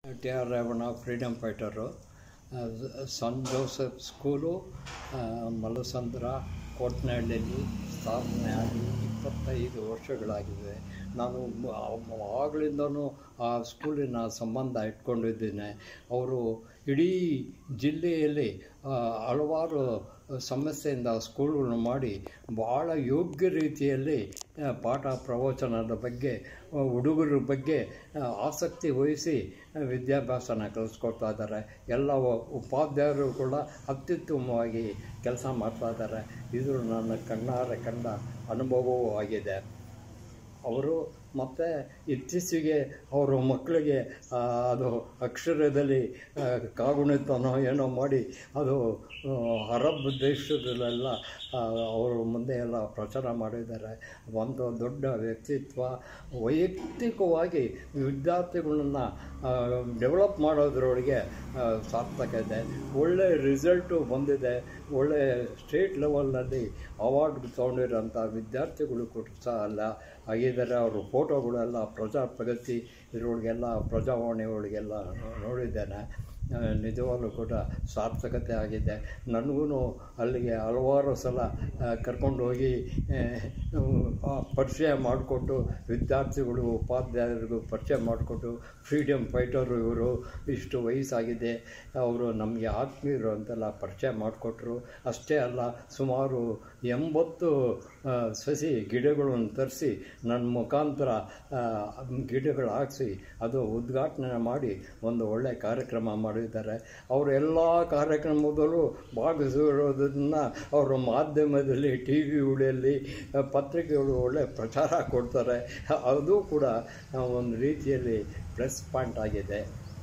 T R Revanna freedom fighter son Joseph school ಆ, ಮಲ್ಲಸಂದ್ರ ಕೋಟ್ನಹಳ್ಳಿಯಲ್ಲಿ ಸ್ಥಾಪನೆ ಆಗಿ ಇಪ್ಪತ್ತೈದು ವರ್ಷಗಳಾಗಿದೆ ನಾನು ಆಗಲಿಂದನೂ ಆ ಸ್ಕೂಲಿನ ಸಂಬಂಧ ಇಟ್ಕೊಂಡಿದ್ದೇನೆ ಅವರು ಇಡೀ ಜಿಲ್ಲೆಯಲ್ಲಿ ಆ, ಹಲವಾರು ಸಮಸ್ಯೆಯಿಂದ ಸ್ಕೂಲ್ಗಳನ್ನು ಮಾಡಿ ಭಾಳ ಯೋಗ್ಯ ರೀತಿಯಲ್ಲಿ ಆ, ಪಾಠ ಪ್ರವಚನದ ಬಗ್ಗೆ ಆ, ಹುಡುಗರ ಬಗ್ಗೆ ಆ, ಆಸಕ್ತಿ ವಹಿಸಿ ಆ, ವಿದ್ಯಾಭ್ಯಾಸನ ಕಲಿಸ್ಕೊಡ್ತಾ ಇದ್ದಾರೆ ಎಲ್ಲ ವ- ಉಪಾಧ್ಯಾಯರು ಕೂಡ ಅತ್ಯುತ್ತಮವಾಗಿ ಕೆಲಸ ಮಾಡ್ತಾ ಇದ್ದಾರೆ ಇದು ನನ್ನ ಕಣ್ಣಾರೆ ಕಂಡ ಅನುಭವವೂ ಆಗಿದೆ ಅವರು ಮತ್ತು ಇತ್ತೀಚೆಗೆ ಅವರು ಮಕ್ಕಳಿಗೆ ಆ, ಅದು ಅಕ್ಷರದಲ್ಲಿ ಆ, ಕಾಗುಣಿತನೋ ಏನೋ ಮಾಡಿ ಅದು ಆ, ಅರಬ್ ದೇಶದಲ್ಲೆಲ್ಲ ಆ, ಅವರು ಮುಂದೆ ಎಲ್ಲ ಪ್ರಚಾರ ಮಾಡಿದ್ದಾರೆ ಒಂದು ದೊಡ್ಡ ವ್ಯಕ್ತಿತ್ವ ವೈಯಕ್ತಿಕವಾಗಿ ವಿದ್ಯಾರ್ಥಿಗಳನ್ನ ಡೆವಲಪ್ ಮಾಡೋದ್ರೊಳಗೆ ಆ, ಸಾರ್ಥಕ ಇದೆ ಒಳ್ಳೆ ರಿಸಲ್ಟು ಬಂದಿದೆ ಒಳ್ಳೆ ಸ್ಟೇಟ್ ಲೆವೆಲ್ನಲ್ಲಿ ಅವಾರ್ಡ್ ತೊಗೊಂಡಿರೋಂಥ ವಿದ್ಯಾರ್ಥಿಗಳು ಕೂಡ ಸಹ ಅಲ್ಲ ಆಗಿದ್ದಾರೆ ಅವರು ಫೋಟೋಗಳೆಲ್ಲ ಪ್ರಜಾ ಪ್ರಗತಿ ಇದ್ರೊಳಗೆಲ್ಲ ಪ್ರಜಾವಾಣಿ ಒಳಗೆಲ್ಲ ನೋಡಿದ್ದೇನೆ ಆ, ನಿಜವಾಗ್ಲೂ ಕೂಡ ಸಾರ್ಥಕತೆ ಆಗಿದೆ ನನಗೂ ಅಲ್ಲಿಗೆ ಹಲವಾರು ಸಲ ಆ, ಕರ್ಕೊಂಡು ಹೋಗಿ ಆ, ಪರಿಚಯ ಮಾಡಿಕೊಟ್ಟು ವಿದ್ಯಾರ್ಥಿಗಳು ಉಪಾಧ್ಯಾಯರಿಗೂ ಪರಿಚಯ ಮಾಡಿಕೊಟ್ಟು ಫ್ರೀಡಮ್ ಫೈಟರು ಇವರು ಇಷ್ಟು ವಯಸ್ಸಾಗಿದೆ ಅವರು ನಮಗೆ ಆತ್ಮೀಯರು ಅಂತೆಲ್ಲ ಪರಿಚಯ ಮಾಡಿಕೊಟ್ರು ಅಷ್ಟೇ ಅಲ್ಲ ಸುಮಾರು ಎಂಬತ್ತು ಆ, ಸಸಿ ಗಿಡಗಳನ್ನು ತರಿಸಿ ನನ್ನ ಮುಖಾಂತರ ಆ, ಗಿಡಗಳು ಹಾಕಿಸಿ ಅದು ಉದ್ಘಾಟನೆ ಮಾಡಿ ಒಂದು ಒಳ್ಳೆ ಕಾರ್ಯಕ್ರಮ ಮಾಡಿದ್ದಾರೆ ಅವರು ಎಲ್ಲ ಕಾರ್ಯಕ್ರಮದಲ್ಲೂ ಭಾಗವಹಿಸಿರೋದನ್ನು ಅವರು ಮಾಧ್ಯಮದಲ್ಲಿ ಟಿ ವಿಗಳಲ್ಲಿ ಪತ್ರಿಕೆಗಳು ಒಳ್ಳೆ ಪ್ರಚಾರ ಕೊಡ್ತಾರೆ ಅದು ಕೂಡ ಆ, ಒಂದು ರೀತಿಯಲ್ಲಿ ಪ್ಲಸ್ ಪಾಯಿಂಟ್ ಆಗಿದೆ